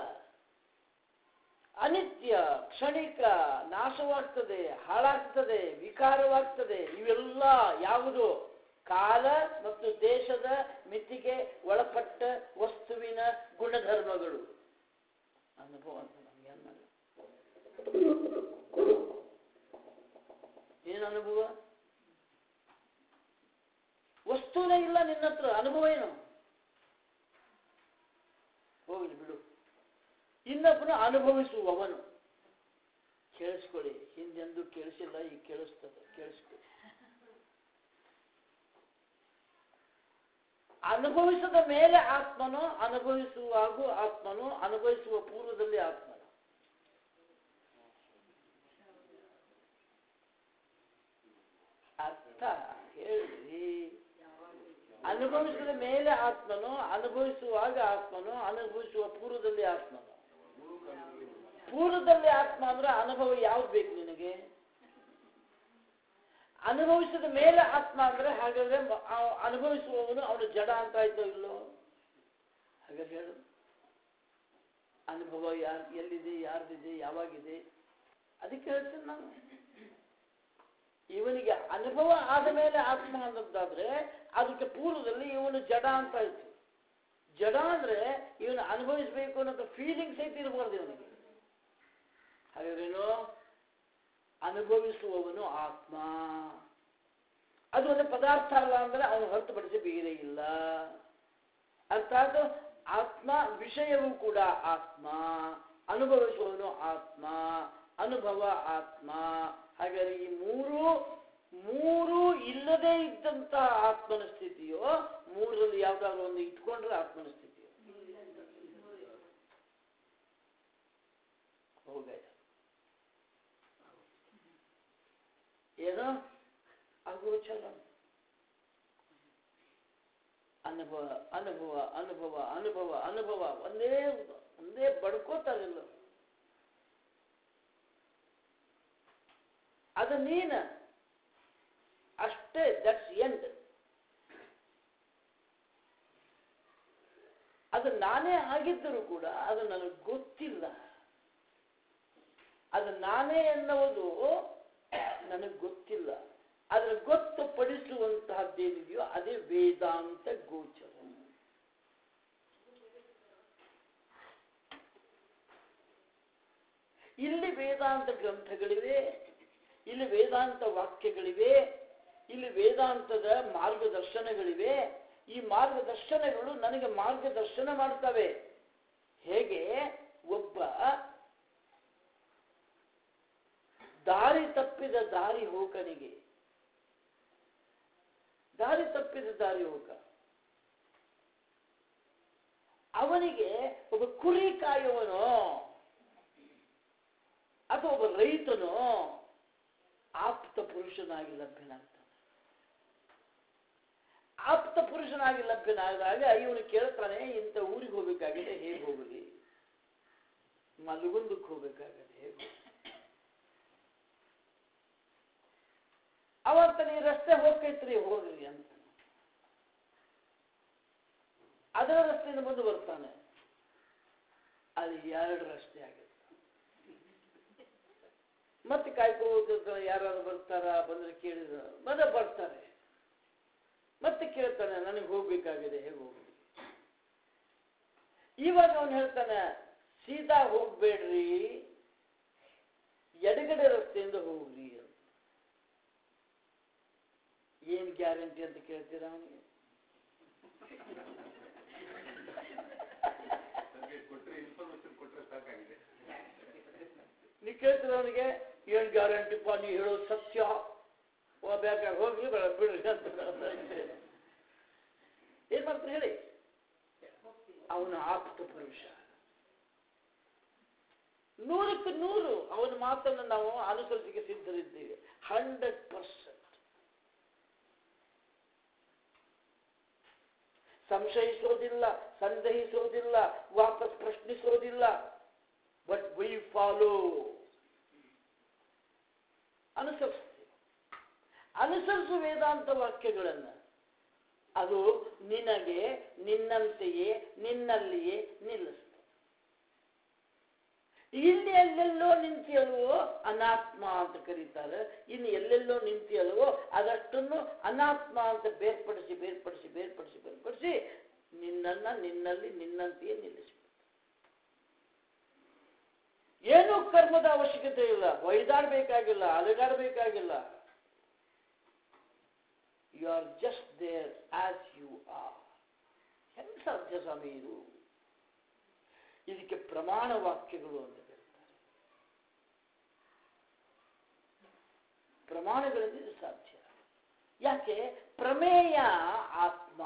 ಅನಿತ್ಯ ಕ್ಷಣಿಕ ನಾಶವಾಗ್ತದೆ ಹಾಳಾಗ್ತದೆ ವಿಕಾರವಾಗ್ತದೆ ಇವೆಲ್ಲ ಯಾವುದು ಕಾಲ ಮತ್ತು ದೇಶದ ಮಿತಿಗೆ ಒಳಪಟ್ಟ ವಸ್ತುವಿನ ಗುಣಧರ್ಮಗಳು ಅನುಭವ ಅಂತ ನಮ್ಗೆ ಅನ್ನಲ್ಲ ಏನು ಅನುಭವ ವಸ್ತುನೇ ಇಲ್ಲ ನಿನ್ನ ಹತ್ರ ಅನುಭವ ಏನು ಹೋಗ್ಲಿ ಬಿಡು ಇನ್ನೊಬ್ಬನು ಅನುಭವಿಸುವವನು ಕೇಳಿಸ್ಕೊಳ್ಳಿ ಹಿಂದೆಂದು ಕೇಳಿಸಿಲ್ಲ ಈಗ ಕೇಳಿಸ್ತದೆ ಕೇಳಿಸ್ಕೊಳ್ಳಿ ಅನುಭವಿಸದ ಮೇಲೆ ಆತ್ಮನೋ ಅನುಭವಿಸುವಾಗೂ ಆತ್ಮನೋ ಅನುಭವಿಸುವ ಪೂರ್ವದಲ್ಲಿ ಆತ್ಮನೋ ಅರ್ಥ ಹೇಳ್ರಿ ಅನುಭವಿಸಿದ ಮೇಲೆ ಆತ್ಮನೋ ಅನುಭವಿಸುವಾಗ ಆತ್ಮನೋ ಅನುಭವಿಸುವ ಪೂರ್ವದಲ್ಲಿ ಆತ್ಮನೋ ಪೂರ್ವದಲ್ಲಿ ಆತ್ಮ ಅಂದ್ರೆ ಅನುಭವ ಯಾವ್ದು ಬೇಕು ನಿನಗೆ ಅನುಭವಿಸಿದ ಮೇಲೆ ಆತ್ಮ ಅಂದ್ರೆ ಹಾಗಾದ್ರೆ ಮ- ಆ- ಅನುಭವಿಸುವವನು ಅವನು ಜಡ ಅಂತ ಆಯ್ತೋ ಇಲ್ಲೋ ಹಾಗಾದ್ರೆ ಹೇಳು ಅನುಭವ ಯಾರ್ ಎಲ್ಲಿದೆ ಯಾರ್ದಿದೆ ಯಾವಾಗಿದೆ ಅದಕ್ಕೆ ಹೇಳ್ತೀನಿ ನಾನು ಇವನಿಗೆ ಅನುಭವ ಆದ ಮೇಲೆ ಆತ್ಮ ಅನ್ನೋದಾದ್ರೆ ಅದಕ್ಕೆ ಪೂರ್ವದಲ್ಲಿ ಇವನು ಜಡ ಅಂತ ಆಯ್ತು ಜಡ ಅಂದ್ರೆ ಇವನು ಅನುಭವಿಸ್ಬೇಕು ಅನ್ನೋ ಫೀಲಿಂಗ್ ಸಹಿತ ಇರಬಾರ್ದು ಇವನಿಗೆ ಹಾಗಾದ್ರೇನು ಅನುಭವಿಸುವವನು ಆತ್ಮ ಅದು ಒಂದು ಪದಾರ್ಥ ಅಲ್ಲ ಅಂದ್ರೆ ಅವನು ಹೊರತುಪಡಿಸಿ ಬೇರೆ ಇಲ್ಲ ಅರ್ಥಾತ್ ಆತ್ಮ ವಿಷಯವೂ ಕೂಡ ಆತ್ಮ ಅನುಭವಿಸುವವನು ಆತ್ಮ ಅನುಭವ ಆತ್ಮ ಹಾಗಾದ್ರೆ ಈ ಮೂರು ಮೂರು ಇಲ್ಲದೆ ಇದ್ದಂತ ಆತ್ಮನ ಸ್ಥಿತಿಯೋ ಮೂರರಲ್ಲಿ ಯಾವ್ದಾದ್ರು ಒಂದು ಇಟ್ಕೊಂಡ್ರೆ ಆತ್ಮನ ಸ್ಥಿತಿಯೋ ಹೋಗಾಯ್ತು ಏನೋ ಅಗೋಚರ ಅನುಭವ ಅನುಭವ ಅನುಭವ ಅನುಭವ ಅನುಭವ ಒಂದೇ ಒಂದೇ ಬಡ್ಕೋತಾರಿಲ್ಲ ಅದು ನೀನ ಅಷ್ಟೇ ದಟ್ಸ್ ಎಂಡ್ ಅದು ನಾನೇ ಆಗಿದ್ದರೂ ಕೂಡ ಅದು ನನಗೆ ಗೊತ್ತಿಲ್ಲ ಅದು ನಾನೇ ಎನ್ನುವುದು ನನಗೆ ಗೊತ್ತಿಲ್ಲ ಅದರ ಗೊತ್ತುಪಡಿಸುವಂತಹದ್ದೇನಿದೆಯೋ ಅದೇ ವೇದಾಂತ ಗೋಚರ ಇಲ್ಲಿ ವೇದಾಂತ ಗ್ರಂಥಗಳಿವೆ ಇಲ್ಲಿ ವೇದಾಂತ ವಾಕ್ಯಗಳಿವೆ ಇಲ್ಲಿ ವೇದಾಂತದ ಮಾರ್ಗದರ್ಶನಗಳಿವೆ ಈ ಮಾರ್ಗದರ್ಶನಗಳು ನನಗೆ ಮಾರ್ಗದರ್ಶನ ಮಾಡ್ತವೆ ಹೇಗೆ ಒಬ್ಬ ದಾರಿ ತಪ್ಪಿದ ದಾರಿ ಹೋಕನಿಗೆ ದಾರಿ ತಪ್ಪಿದ ದಾರಿ ಹೋಕ ಅವನಿಗೆ ಒಬ್ಬ ಕುರಿ ಕಾಯುವನೋ ಅಥವಾ ಒಬ್ಬ ರೈತನೋ ಆಪ್ತ ಪುರುಷನಾಗಿ ಲಭ್ಯನಾಗ್ತಾನೆ ಆಪ್ತ ಪುರುಷನಾಗಿ ಲಭ್ಯನಾದಾಗ ಇವನು ಕೇಳ್ತಾನೆ ಇಂಥ ಊರಿಗೆ ಹೋಗ್ಬೇಕಾಗಿದೆ ಹೇಗೆ ಹೋಗಲಿ ಮಲಗುಂದಕ್ಕೆ ಹೋಗ್ಬೇಕಾಗದೆ ಹೇಗೆ ಅವತ್ತ ಈ ರಸ್ತೆ ಹೋಗ್ತೈತ್ರಿ ಹೋಗ್ರಿ ಅಂತ ಅದರ ರಸ್ತೆಯಿಂದ ಮುಂದೆ ಬರ್ತಾನೆ ಅಲ್ಲಿ ಎರಡು ರಸ್ತೆ ಆಗಿರ್ತಾವೆ ಮತ್ತೆ ಕಾಯ್ಕೋತಿರ್ತಾನೆ ಯಾರು ಬರ್ತಾರ ಬಂದ್ರೆ ಕೇಳಿದ ಮತ್ತೆ ಬರ್ತಾರೆ ಮತ್ತೆ ಕೇಳ್ತಾನೆ ನನಗೆ ಹೋಗ್ಬೇಕಾಗಿದೆ ಹೇಗೆ ಹೋಗ್ಲಿ ಇವಾಗ ಅವನು ಹೇಳ್ತಾನೆ ಸೀದಾ ಹೋಗ್ಬೇಡ್ರಿ ಎಡಗಡೆ ರಸ್ತೆಯಿಂದ ಹೋಗ್ರಿ ಅಂತ ಏನ್ ಗ್ಯಾರಂಟಿ ಅಂತ ಕೇಳ್ತೀರಾ ಅವನಿಗೆ ಕೊಟ್ಟರೆ ಇನ್ಫಾರ್ಮೇಶನ್ ಕೊಟ್ಟರೆ ಸಾಕಾಗಿದೆ ನೀ ಕೇಳ್ತೀರ ಅವನಿಗೆ ಏನ್ ಗ್ಯಾರಂಟಿಪ್ಪ ನೀ ಹೇಳೋದು ಸತ್ಯ ಬೇಕಾಗ ಹೋಗ್ಲಿ ಬೇಡ ಬಿಡ್ರಿ ಅಂತ ಏನ್ ಮಾಡ್ತಾರೆ ಹೇಳಿ ಅವನ ಆಪ್ತ ಪುರುಷ ನೂರಕ್ಕೆ ನೂರು ಅವನ ಮಾತನ್ನು ನಾವು ಅನುಸರಿಸಲಿಕ್ಕೆ ಸಿದ್ಧರಿದ್ದೇವೆ ಹಂಡ್ರೆಡ್ ಪರ್ಸೆಂಟ್ ಸಂಶಯಿಸೋದಿಲ್ಲ ಸಂದೇಹಿಸೋದಿಲ್ಲ ವಾಪಸ್ ಪ್ರಶ್ನಿಸೋದಿಲ್ಲ ಬಟ್ ವಿ ಫಾಲೋ ಅನುಸರಿಸ್ತೀವಿ ಅನುಸರಿಸು ವೇದಾಂತ ವಾಕ್ಯಗಳನ್ನು ಅದು ನಿನಗೆ ನಿನ್ನಂತೆಯೇ ನಿನ್ನಲ್ಲಿಯೇ ನಿಲ್ಲಿಸ್ತದೆ ಇಲ್ಲಿ ಎಲ್ಲೆಲ್ಲೋ ನಿಂತಿಯಲ್ವೋ ಅನಾತ್ಮ ಅಂತ ಕರೀತಾರೆ ಇನ್ನು ಎಲ್ಲೆಲ್ಲೋ ನಿಂತಿಯಲ್ವೋ ಅದಷ್ಟನ್ನು ಅನಾತ್ಮ ಅಂತ ಬೇರ್ಪಡಿಸಿ ಬೇರ್ಪಡಿಸಿ ಬೇರ್ಪಡಿಸಿ ಬೇರ್ಪಡಿಸಿ ನಿನ್ನನ್ನ ನಿನ್ನಲ್ಲಿ ನಿನ್ನಂತೆಯೇ ನಿಲ್ಲಿಸಿ ಏನೂ ಕರ್ಮದ ಅವಶ್ಯಕತೆ ಇಲ್ಲ ಒಯ್ದಾಡ್ಬೇಕಾಗಿಲ್ಲ ಅಲಗಾಡ್ಬೇಕಾಗಿಲ್ಲ you are just there as you are ಹೆಂಗ್ ಸಾಧ್ಯ ಸ್ವಾಮಿ ಇದು ಇದಕ್ಕೆ ಪ್ರಮಾಣ ವಾಕ್ಯಗಳು ಅಂತ ಕರೀತಾರೆ ಪ್ರಮಾಣಗಳಿಂದ ಇದು ಸಾಧ್ಯ ಯಾಕೆ ಪ್ರಮೇಯ ಆತ್ಮ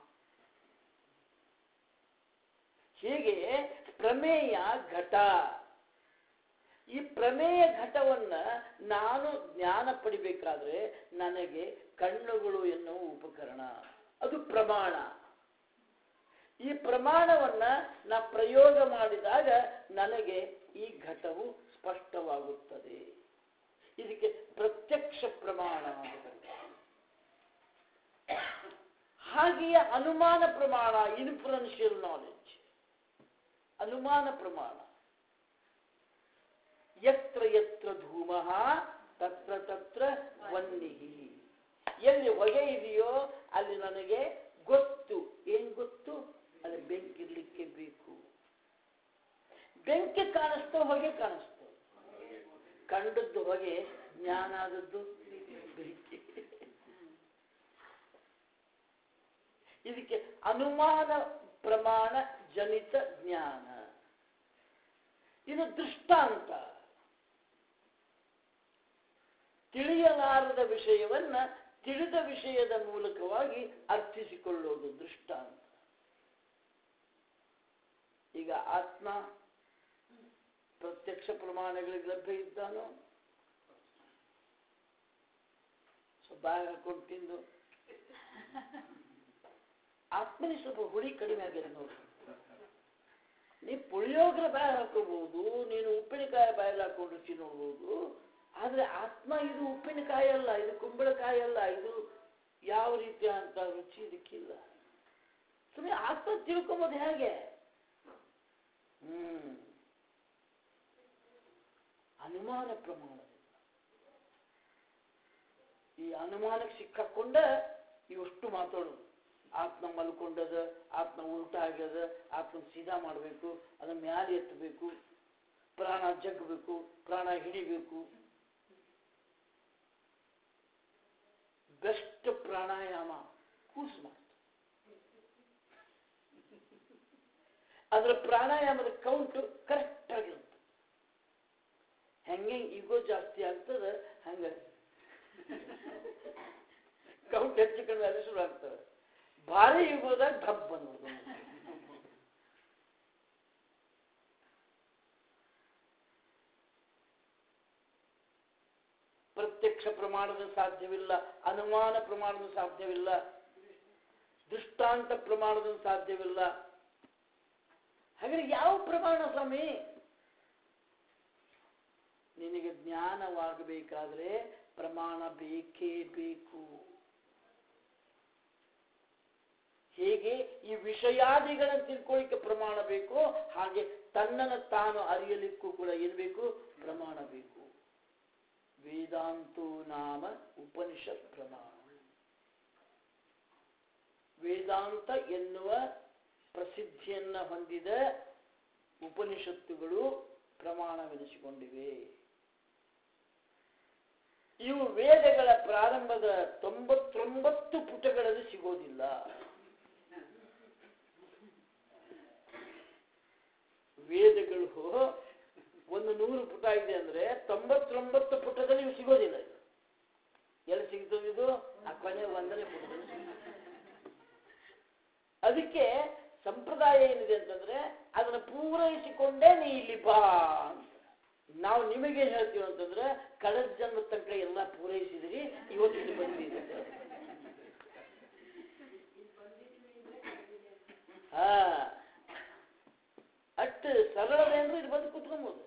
ಹೀಗೆ ಪ್ರಮೇಯ ಘಟ ಈ ಪ್ರಮೇಯ ಘಟವನ್ನ ನಾನು ಜ್ಞಾನ ಪಡಿಬೇಕಾದ್ರೆ ನನಗೆ ಕಣ್ಣುಗಳು ಎನ್ನುವ ಉಪಕರಣ ಅದು ಪ್ರಮಾಣ ಈ ಪ್ರಮಾಣವನ್ನ ನಾ ಪ್ರಯೋಗ ಮಾಡಿದಾಗ ನನಗೆ ಈ ಘಟವು ಸ್ಪಷ್ಟವಾಗುತ್ತದೆ ಇದಕ್ಕೆ ಪ್ರತ್ಯಕ್ಷ ಪ್ರಮಾಣ ಅಂತ ಕರೀತಾರೆ. ಹಾಗೆಯೇ ಅನುಮಾನ ಪ್ರಮಾಣ ಇನ್ಫ್ಲುಯೆನ್ಷಿಯಲ್ ನಾಲೆಡ್ಜ್ ಅನುಮಾನ ಪ್ರಮಾಣ ಯತ್ರ ಯತ್ರ ಧೂಮ ತತ್ರ ತತ್ರ ವನ್ನಿ ಎಲ್ಲಿ ಹೊಗೆ ಇದೆಯೋ ಅಲ್ಲಿ ನನಗೆ ಗೊತ್ತು ಏನ್ ಗೊತ್ತು ಅಲ್ಲಿ ಬೆಂಕಿ ಇರ್ಲಿಕ್ಕೆ ಬೇಕು ಬೆಂಕಿ ಕಾಣಿಸ್ತೋ ಹೊಗೆ ಕಾಣಿಸ್ತೋ ಕಂಡದ್ದು ಹೊಗೆ ಜ್ಞಾನ ಆದದ್ದು ಬೆಂಕಿ ಇದಕ್ಕೆ ಅನುಮಾನ ಪ್ರಮಾಣ ಜನಿತ ಜ್ಞಾನ ಇದು ದೃಷ್ಟಾಂತ ತಿಳಿಯಲಾರದ ವಿಷಯವನ್ನ ತಿಳಿದ ವಿಷಯದ ಮೂಲಕವಾಗಿ ಅರ್ಥಿಸಿಕೊಳ್ಳುವುದು ದೃಷ್ಟಾಂತ ಈಗ ಆತ್ಮ ಪ್ರತ್ಯಕ್ಷ ಪ್ರಮಾಣಗಳಿಗೆ ಲಭ್ಯ ಇದ್ದಾನೋ ಸ್ವಲ್ಪ ಬಾಯಿ ಹಾಕೊಂಡು ತಿಂದು ಆತ್ಮನಿಗೆ ಸ್ವಲ್ಪ ಹುಳಿ ಕಡಿಮೆ ಆಗಿದೆ ನೋಡಿ ನೀ ಪುಳಿಯೋಗರೆ ಬಾಯಿ ಹಾಕೋಬಹುದು ನೀನು ಉಪ್ಪಿನಕಾಯಿ ಬಾಯಲ್ಲಿ ಹಾಕೊಂಡು ರುಚಿ ನೋಡ್ಬೋದು ಆದ್ರೆ ಆತ್ಮ ಇದು ಉಪ್ಪಿನಕಾಯಿ ಅಲ್ಲ ಇದು ಕುಂಬಳಕಾಯಿ ಅಲ್ಲ ಇದು ಯಾವ ರೀತಿಯ ಅಂತ ರುಚಿ ಇದಕ್ಕಿಲ್ಲ ಸುಮ್ಮನೆ ಆತ್ಮ ತಿಳ್ಕೊಂಬೋದು ಹೇಗೆ ಹ್ಮ್ ಅನುಮಾನ ಪ್ರಮಾಣದಿಂದ ಈ ಅನುಮಾನಕ್ಕೆ ಸಿಕ್ಕಾಕೊಂಡ ಇವಷ್ಟು ಮಾತಾಡೋದು ಆತ್ಮ ಮಲ್ಕೊಂಡದ ಆತ್ಮ ಉಲ್ಟಾ ಆಗ್ಯದ ಆತ್ಮ ಸೀದಾ ಮಾಡಬೇಕು ಅದನ್ನ ಮ್ಯಾಲೆ ಎತ್ತಬೇಕು ಪ್ರಾಣ ಜಗ್ಬೇಕು ಪ್ರಾಣ ಹಿಡಿಬೇಕು ಬೆಸ್ಟ್ ಪ್ರಾಣಾಯಾಮ ಕೂಸು ಮಾಡ್ತು ಅದರ ಪ್ರಾಣಾಯಾಮದ ಕೌಂಟ್ ಕರೆಕ್ಟ್ ಆಗಿರುತ್ತೆ ಹೆಂಗೆ ಈಗೋ ಜಾಸ್ತಿ ಆಗ್ತದೆ ಹಂಗ ಕೌಂಟ್ ಹೆಚ್ಚು ಕಡಿಮೆ ಅಲ್ಲಿ ಶುರು ಆಗ್ತದೆ ಭಾರಿ ಈಗೋದಾಗ ಧಪ್ ಬಂದ್ಬಿಡ್ತು ಪ್ರತ್ಯಕ್ಷ ಪ್ರಮಾಣದ ಸಾಧ್ಯವಿಲ್ಲ ಅನುಮಾನ ಪ್ರಮಾಣದ ಸಾಧ್ಯವಿಲ್ಲ ದೃಷ್ಟಾಂತ ಪ್ರಮಾಣದ ಸಾಧ್ಯವಿಲ್ಲ ಹಾಗಾದ್ರೆ ಯಾವ ಪ್ರಮಾಣ ಸ್ವಾಮಿ ನಿನಗೆ ಜ್ಞಾನವಾಗಬೇಕಾದ್ರೆ ಪ್ರಮಾಣ ಬೇಕೇ ಬೇಕು ಹೇಗೆ ಈ ವಿಷಯಾದಿಗಳನ್ನು ತಿಳ್ಕೊಳ್ಳಿಕ್ಕೆ ಪ್ರಮಾಣ ಬೇಕು ಹಾಗೆ ತನ್ನನ್ನು ತಾನು ಅರಿಯಲಿಕ್ಕೂ ಕೂಡ ಏನ್ ಬೇಕು ಪ್ರಮಾಣ ಬೇಕು ವೇದಾಂತೋ ನಾಮ ಉಪನಿಷತ್ ಪ್ರಮಾಣ ವೇದಾಂತ ಎನ್ನುವ ಪ್ರಸಿದ್ಧಿಯನ್ನ ಹೊಂದಿದ ಉಪನಿಷತ್ತುಗಳು ಪ್ರಮಾಣವೆನಿಸಿಕೊಂಡಿವೆ ಇವು ವೇದಗಳ ಪ್ರಾರಂಭದ ತೊಂಬತ್ತೊಂಬತ್ತು ಪುಟಗಳಲ್ಲಿ ಸಿಗೋದಿಲ್ಲ ವೇದಗಳು ಒಂದು ನೂರು ಪುಟ ಇದೆ ಅಂದ್ರೆ ತೊಂಬತ್ತೊಂಬತ್ತು ಪುಟದಲ್ಲಿ ಇವು ಸಿಗೋದಿಲ್ಲ ಇದು. ಎಲ್ಲಿ ಸಿಗ್ತದೆ ಇದು ಆ ಕೊನೆ ಒಂದನೇ ಪುಟದಲ್ಲಿ ಸಿಗ್ತದೆ. ಅದಕ್ಕೆ ಸಂಪ್ರದಾಯ ಏನಿದೆ ಅಂತಂದ್ರೆ ಅದನ್ನ ಪೂರೈಸಿಕೊಂಡೇ ನೀ ಇಲ್ಲಿ ಬಾ ಅಂತ. ನಾವು ನಿಮಗೆ ಹೇಳ್ತೀವಿ ಅಂತಂದ್ರೆ ಕಳೆದ ಜನ್ಮ ತನಕ ಎಲ್ಲ ಪೂರೈಸಿದ್ರಿ ಇವತ್ತು ಇಲ್ಲಿ ಬಂದಿದೆ ಹಾ ಅಷ್ಟು ಸರಳವೇನ್ರಿ ಇಲ್ಲಿ ಬಂದು ಕುತ್ಕೊಬೋದು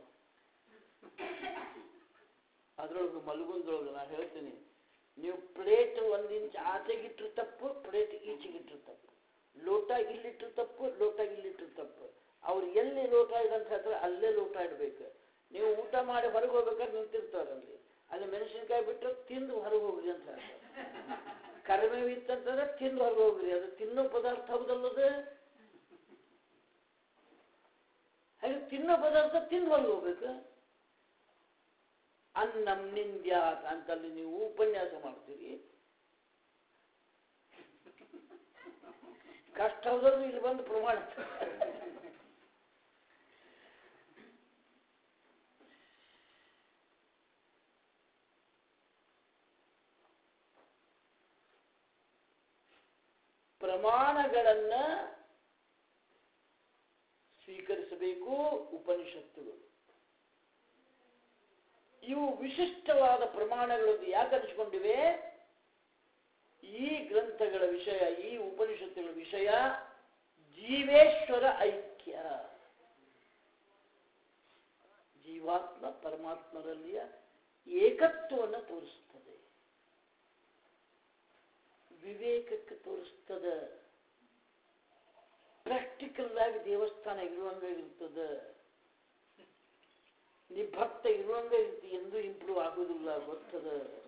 ಅದ್ರೊಳಗೆ ಮಲಗುಂದ್ರೊಳಗೆ ನಾನು ಹೇಳ್ತೀನಿ ನೀವು ಪ್ಲೇಟ್ ಒಂದು ಇಂಚ್ ಆಚೆಗಿಟ್ರು ತಪ್ಪು ಪ್ಲೇಟ್ ಈಚೆಗಿಟ್ರು ತಪ್ಪು ಲೋಟ ಇಲ್ಲಿಟ್ರು ತಪ್ಪು ಲೋಟ ಇಲ್ಲಿಟ್ರು ತಪ್ಪು ಅವ್ರು ಎಲ್ಲಿ ಲೋಟ ಇಡಂತ ಹೇಳ್ತಾರೆ ಅಲ್ಲೇ ಲೋಟ ಇಡ್ಬೇಕು ನೀವು ಊಟ ಮಾಡಿ ಹೊರಗೆ ಹೋಗ್ಬೇಕಾದ್ರೆ ನಿಂತಿರ್ತಾರಲ್ಲಿ ಅಲ್ಲಿ ಮೆಣಸಿನ್ಕಾಯಿ ಬಿಟ್ಟರೆ ತಿಂದು ಹೊರಗೆ ಹೋಗ್ರಿ ಅಂತ ಹೇಳ್ತಾರೆ ಕಡಿಮೆ ಇತ್ತಂತಂದ್ರೆ ತಿಂದು ಹೊರಗೆ ಹೋಗ್ರಿ ಅದು ತಿನ್ನೋ ಪದಾರ್ಥ ಹೌದಲ್ಲದು ಹಾಗೆ ತಿನ್ನೋ ಪದಾರ್ಥ ತಿಂದು ಹೊರಗೆ ಹೋಗ್ಬೇಕು ಅನ್ನಂ ನಿಂದ್ಯಾತ್ ಅಂತಲ್ಲಿ ನೀವು ಉಪನ್ಯಾಸ ಮಾಡ್ತೀರಿ ಕಷ್ಟ ಹೋದ್ರು ಇಲ್ಲಿ ಬಂದು ಪ್ರಮಾಣ ಪ್ರಮಾಣಗಳನ್ನ ಸ್ವೀಕರಿಸಬೇಕು ಉಪನಿಷತ್ತುಗಳು ಇವು ವಿಶಿಷ್ಟವಾದ ಪ್ರಮಾಣಗಳು ಯಾಕೆ ಅನಿಸ್ಕೊಂಡಿವೆ ಈ ಗ್ರಂಥಗಳ ವಿಷಯ ಈ ಉಪನಿಷತ್ತುಗಳ ವಿಷಯ ಜೀವೇಶ್ವರ ಐಕ್ಯ ಜೀವಾತ್ಮ ಪರಮಾತ್ಮರಲ್ಲಿಯ ಏಕತ್ವವನ್ನು ತೋರಿಸ್ತದೆ ವಿವೇಕಕ್ಕೆ ತೋರಿಸ್ತದೆ ಪ್ರಾಕ್ಟಿಕಲ್ ಆಗಿ ದೇವಸ್ಥಾನ ಇರುವಂಗ ಇರ್ತದೆ ನೀ ಭಕ್ತ ಇರುವಂಗ ಇರ್ತಿ ಎಂದು ಇಂಪ್ರೂವ್ ಆಗುದಿಲ್ಲ ಗೊತ್ತದ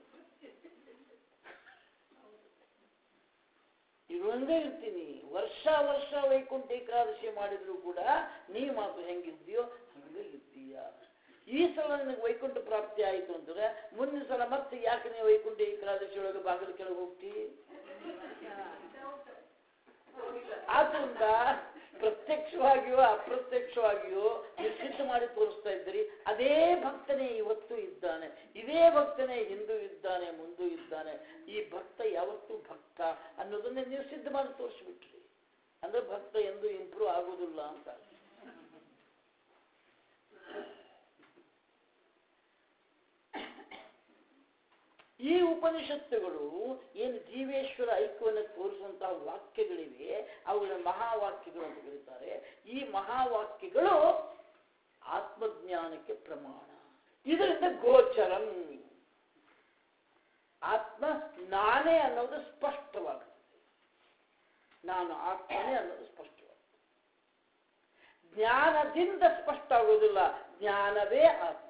ಇರುವಂಗ ಇರ್ತೀನಿ ವರ್ಷ ವರ್ಷ ವೈಕುಂಠ ಏಕಾದಶಿ ಮಾಡಿದ್ರು ಕೂಡ ನೀ ಮಾತು ಹೆಂಗಿರ್ತೀಯೋ ಹಂಗ ಇರ್ತೀಯ ಈ ಸಲ ನಿನಗೆ ವೈಕುಂಠ ಪ್ರಾಪ್ತಿ ಆಯಿತು ಅಂತಂದ್ರೆ ಮುಂದಿನ ಸಲ ಮತ್ತೆ ಯಾಕೆ ನೀವು ವೈಕುಂಠ ಏಕಾದಶಿ ಒಳಗೆ ಬಾಗಿಲು ಕೆಳಗೆ ಹೋಗ್ತಿ ಆದ್ರಿಂದ ಪ್ರತ್ಯಕ್ಷವಾಗಿಯೋ ಅಪ್ರತ್ಯಕ್ಷವಾಗಿಯೋ ನೀವು ಸಿದ್ಧ ಮಾಡಿ ತೋರಿಸ್ತಾ ಇದ್ದೀರಿ ಅದೇ ಭಕ್ತನೇ ಇವತ್ತು ಇದ್ದಾನೆ ಇದೇ ಭಕ್ತನೇ ಹಿಂದೂ ಇದ್ದಾನೆ ಮುಂದೂ ಇದ್ದಾನೆ ಈ ಭಕ್ತ ಯಾವತ್ತೂ ಭಕ್ತ ಅನ್ನೋದನ್ನೇ ನೀವು ಸಿದ್ಧ ಮಾಡಿ ತೋರಿಸ್ಬಿಟ್ರಿ ಅಂದ್ರೆ ಭಕ್ತ ಎಂದು ಇಂಪ್ರೂವ್ ಆಗೋದಿಲ್ಲ ಅಂತ ಈ ಉಪನಿಷತ್ತುಗಳು ಏನು ಜೀವೇಶ್ವರ ಐಕ್ಯವನ್ನು ತೋರಿಸುವಂತಹ ವಾಕ್ಯಗಳಿವೆ ಅವುಗಳ ಮಹಾವಾಕ್ಯಗಳು ಅಂತ ಕರೀತಾರೆ ಈ ಮಹಾವಾಕ್ಯಗಳು ಆತ್ಮಜ್ಞಾನಕ್ಕೆ ಪ್ರಮಾಣ ಇದರಿಂದ ಗೋಚರಂ ಆತ್ಮ ನಾನೇ ಅನ್ನೋದು ಸ್ಪಷ್ಟವಾಗುತ್ತದೆ ನಾನು ಆತ್ಮನೇ ಅನ್ನೋದು ಸ್ಪಷ್ಟವಾಗುತ್ತದೆ ಜ್ಞಾನದಿಂದ ಸ್ಪಷ್ಟ ಆಗೋದಿಲ್ಲ ಜ್ಞಾನವೇ ಆತ್ಮ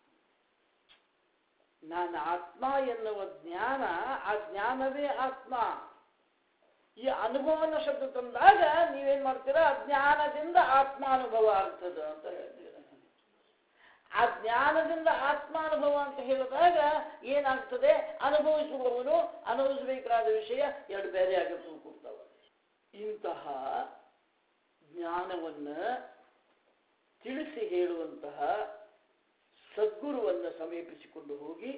ನಾನು ಆತ್ಮ ಎನ್ನುವ ಜ್ಞಾನ ಆ ಜ್ಞಾನವೇ ಆತ್ಮ ಈ ಅನುಭವನ ಶಬ್ದ ತಂದಾಗ ನೀವೇನ್ ಮಾಡ್ತೀರಾ ಜ್ಞಾನದಿಂದ ಆತ್ಮಾನುಭವ ಆಗ್ತದೆ ಅಂತ ಹೇಳ್ತೀರ ಆ ಜ್ಞಾನದಿಂದ ಆತ್ಮಾನುಭವ ಅಂತ ಹೇಳಿದಾಗ ಏನಾಗ್ತದೆ ಅನುಭವಿಸುವವನು ಅನುಭವಿಸಬೇಕಾದ ವಿಷಯ ಎರಡು ಬೇರೆ ಆಗುತ್ತೆ ಕೂಡ್ತಾವ ಇಂತಹ ಜ್ಞಾನವನ್ನ ತಿಳಿಸಿ ಹೇಳುವಂತಹ ಸದ್ಗುರುವನ್ನ ಸಮೀಪಿಸಿಕೊಂಡು ಹೋಗಿ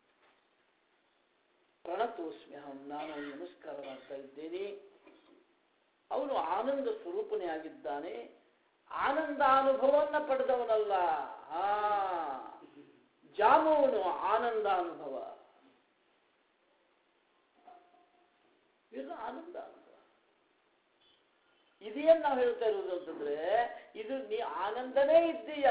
ಪ್ರಣತೋಸ್ಮ್ಯಹಂ ನಾನು ಅವನಿಗೆ ನಮಸ್ಕಾರ ಮಾಡ್ತಾ ಇದ್ದೇನೆ ಅವನು ಆನಂದ ಸ್ವರೂಪನೇ ಆಗಿದ್ದಾನೆ ಆನಂದಾನುಭವನ್ನ ಪಡೆದವನಲ್ಲ ಹಾ ಜಾಮುವನು ಆನಂದಾನುಭವ ಇದು ಆನಂದಾನುಭವ ಇದೇನ್ ನಾವು ಹೇಳ್ತಾ ಇರೋದು ಅಂತಂದ್ರೆ ಇದು ನೀ ಆನಂದನೇ ಇದ್ದೀಯ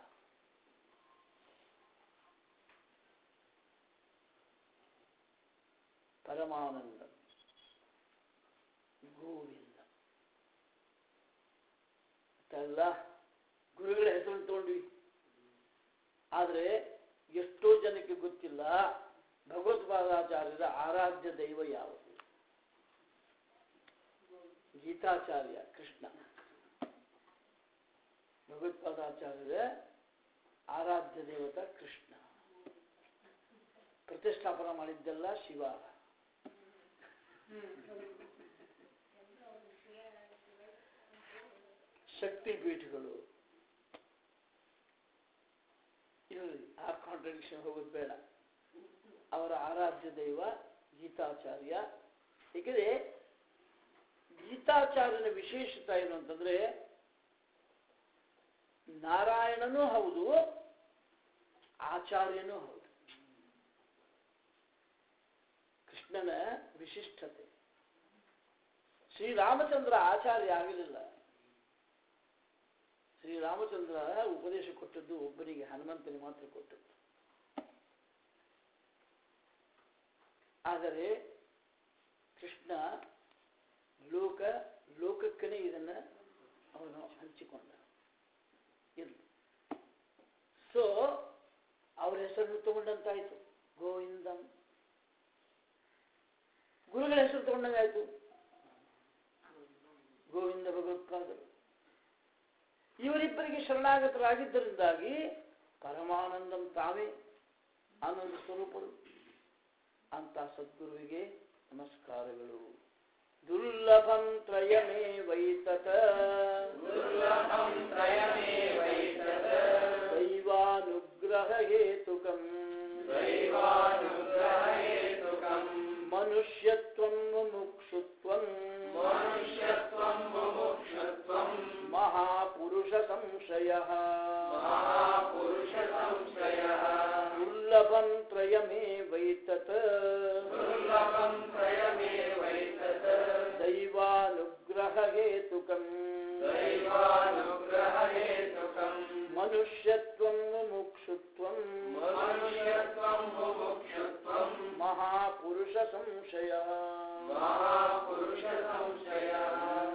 ಪರಮಾನಂದ ಗೋವಿಂದ ಅಲ್ಲ ಗುರುಗಳ ಹೆಸರು ತಗೊಂಡ್ವಿ ಆದ್ರೆ ಎಷ್ಟೋ ಜನಕ್ಕೆ ಗೊತ್ತಿಲ್ಲ ಭಗವತ್ಪಾದಾಚಾರ್ಯರ ಆರಾಧ್ಯ ದೈವ ಯಾವುದು ಗೀತಾಚಾರ್ಯ ಕೃಷ್ಣ ಭಗವತ್ಪಾದಾಚಾರ್ಯರ ಆರಾಧ್ಯ ದೇವತ ಕೃಷ್ಣ ಪ್ರತಿಷ್ಠಾಪನ ಮಾಡಿದ್ದೆಲ್ಲ ಶಿವ ಶಕ್ತಿ ಪೀಠಗಳು ಇರಲಿ ಆ ಕಾಂಟ್ರಡಿಕ್ಷನ್ ಹೋಗೋದು ಬೇಡ ಅವರ ಆರಾಧ್ಯ ದೈವ ಗೀತಾಚಾರ್ಯ ಏಕೆಂದರೆ ಗೀತಾಚಾರ್ಯನ ವಿಶೇಷತೆ ಏನು ಅಂತಂದ್ರೆ ನಾರಾಯಣನೂ ಹೌದು ಆಚಾರ್ಯನೂ ಹೌದು ಕೃಷ್ಣನ ವಿಶಿಷ್ಟತೆ ಶ್ರೀರಾಮಚಂದ್ರ ಆಚಾರ್ಯ ಆಗಲಿಲ್ಲ ಶ್ರೀರಾಮಚಂದ್ರ ಉಪದೇಶ ಕೊಟ್ಟದ್ದು ಒಬ್ಬನಿಗೆ ಹನುಮಂತನಿಗೆ ಮಾತ್ರ ಕೊಟ್ಟದ್ದು ಆದರೆ ಕೃಷ್ಣ ಲೋಕ ಲೋಕಕ್ಕನೇ ಇದನ್ನ ಅವನು ಹಂಚಿಕೊಂಡ ಇರ್ಲಿ ಸೊ ಅವ್ರ ಹೆಸರನ್ನು ತಗೊಂಡಂತಾಯ್ತು ಗೋವಿಂದಂ ಗುರುಗಳ ಹೆಸರು ತಗೊಂಡಂಗಾಯ್ತು ಗೋವಿಂದ ಭಗವತ್ಪಾದರು ಇವರಿಬ್ಬರಿಗೆ ಶರಣಾಗತರಾಗಿದ್ದರಿಂದಾಗಿ ಪರಮಾನಂದಂ ತಾವೇ ಆನಂದ ಸ್ವರೂಪರು ಅಂತ ಸದ್ಗುರುವಿಗೆ ನಮಸ್ಕಾರಗಳು ದುರ್ಲಭಂ ತ್ರಯಮೇ ವೈತತ ದೈವಾನುಗ್ರಹ ಹೇತುಕಂ ಮನುಷ್ಯತ್ವಂ ಮುಮುಕ್ಷುತ್ವಂ ಮಹಾಪುರುಷ ಸಂಶಯ ದುರ್ಲಭಂ ತ್ರಯಮೇ ವೈತತ ದೈವಾನುಗ್ರಹ ಹೇತುಕಂ ಮನುಷ್ಯತ್ವಂ ಮುಮುಕ್ಷುತ್ವಂ ಮಹಾಪುರುಷ ಸಂಶಯ